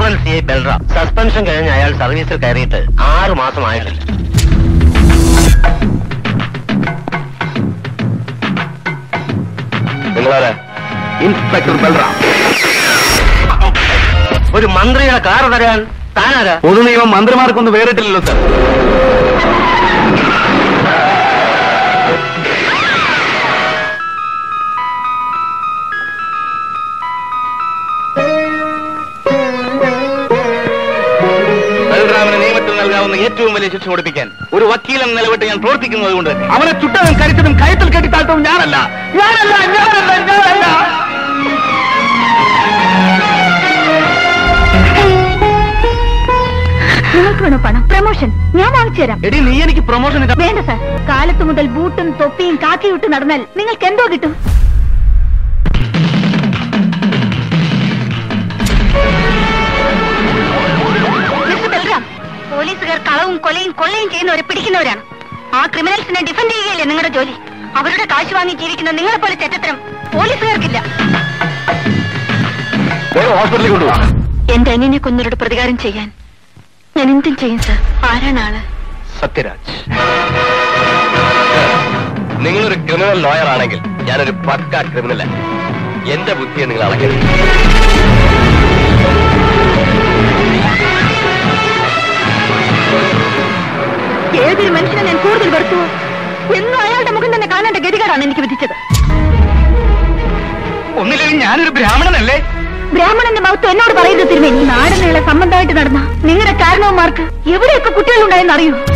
additional C I Balram suspension കഴിഞ്ഞ് അയാൾ സർവീസിൽ കയറിയിട്ട് ആറ് മാസമായിട്ടില്ല നിങ്ങളാരാ ഇൻസ്പെക്ടർ ബൽറാം ഒരു മന്ത്രിയുടെ കാർ തരാൻ താനാരാ പൊതുനിയമം മന്ത്രിമാർക്കൊന്നും വേറിട്ടില്ലല്ലോ സർ ബൽറാമിന് നിയമത്തിൽ നൽകാവുന്ന ഏറ്റവും വലിയ ശിക്ഷ കൊടുപ്പിക്കാൻ ഒരു വക്കീലൻ നിലവിട്ട് ഞാൻ പ്രവർത്തിക്കുന്നത് കൊണ്ട് അവനെ ചുട്ടതും കരിച്ചതും കയത്തിൽ കെട്ടിത്താഴ്ത്തതും ഞാനല്ല ഞാനല്ല ഞാനല്ല ഞാനല്ല നിങ്ങൾക്ക് വേണോ പണം പ്രൊമോഷൻ ഞാൻ വാങ്ങിച്ചു തരാം എടി നീ എനിക്ക് പ്രൊമോഷൻ വേണ്ട സാർ കാലത്ത് മുതൽ ബൂട്ടും തൊപ്പിയും കാക്കിയും ഇട്ട് നടന്നാൽ നിങ്ങൾക്ക് എന്തോ കിട്ടും മിസ്റ്റർ ബൽറാം, പോലീസുകാർ കളവും കൊലയും കൊള്ളയും ചെയ്യുന്നവരെ പിടിക്കുന്നവരാണ് ആ ക്രിമിനൽസിനെ ഡിഫെൻഡ് ചെയ്യുകയല്ലേ നിങ്ങളുടെ ജോലി അവരുടെ കാശ് വാങ്ങി ജീവിക്കുന്ന നിങ്ങളെ പോലെ തെറ്റത്തരം പോലീസുകാർക്കില്ല ഹോസ്പിറ്റലിൽ കൊണ്ടുപോകാം എന്റെ അനിയനെ കൊന്നവരുടെ പ്രതികാരം ചെയ്യാൻ ഞാൻ എന്തും ചെയ്യും സാർ ആരാണ് ആള് സത്യരാജ് നിങ്ങളൊരു ക്രിമിനൽ ലോയർ ആണെങ്കിൽ ഞാനൊരു പക്ക ക്രിമിനലാണ് എന്റെ ബുദ്ധിയെ നിങ്ങൾ അളക്കരുത് ഏതൊരു മനുഷ്യനെ ഞാൻ കൂടുതൽ വെറുത്തു എന്നും അയാളുടെ മുഖം തന്നെ കാണേണ്ട ഗതികേടാണ് എനിക്ക് വിധിച്ചത് ഒന്നില്ലെങ്കിൽ ഞാനൊരു ബ്രാഹ്മണനല്ലേ ബ്രാഹ്മണന്റെ മഹത്വം എന്നോട് പറയുന്നത് തിരുമേനി നാടിനുള്ള സംബന്ധമായിട്ട് നടന്ന നിങ്ങളുടെ കാരണവന്മാർക്ക് എവിടെയൊക്കെ കുട്ടികളുണ്ടായെന്ന് അറിയൂ